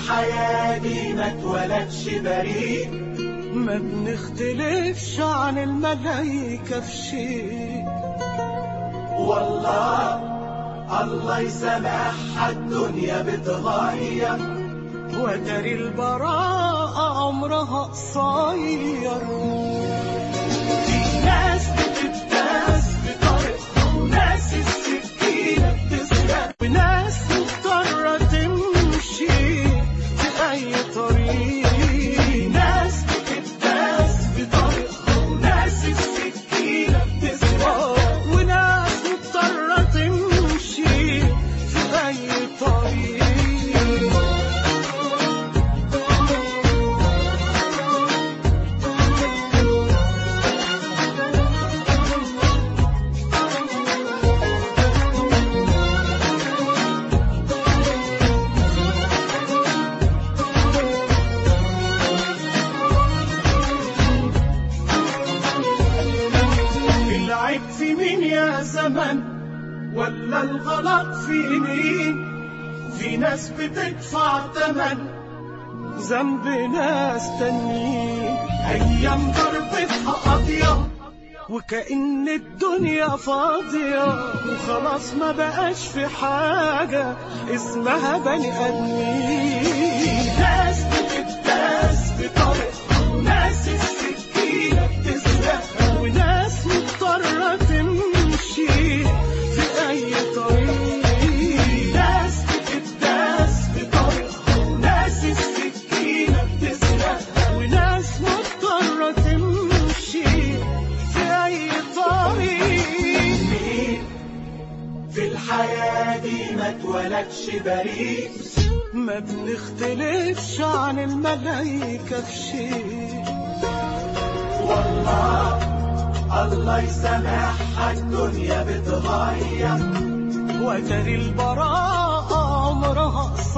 الحياة دي ما اتولدش بريء ما بنختلفش عن الملايكة في شيء والله الله يسامحها الدنيا بتغير وداري البراءة عمرها قصير في ناس بتبتاز بطريقها وناس السكينة بتسرق وناس مضطرة تمشي في أي طريق في ناس بتبتاز بطريقها وناس السكينة بتسرق وناس مضطرة تمشي في أي طريق العيب في مين يا زمن ولا الغلط في مين في ناس بتدفع تمن ذنب ناس تانيين ايام ضربتها قاضية وكأن الدنيا فاضية وخلاص ما بقاش في حاجة اسمها بني آدمين ناس بتبتاز بطريقها وناس السكينة بتسرق وناس مضطرة تمشي في أي طريق ناس بتبتاز بطريقها وناس السكينة بتسرق وناس مضطرة تمشي في أي طريق مين في الحياة دي ما اتولدش بريء ما بنختلفش عن الملايكة في شيء والله الله يسامحها الدنيا بتغير وداري البراءة عمرها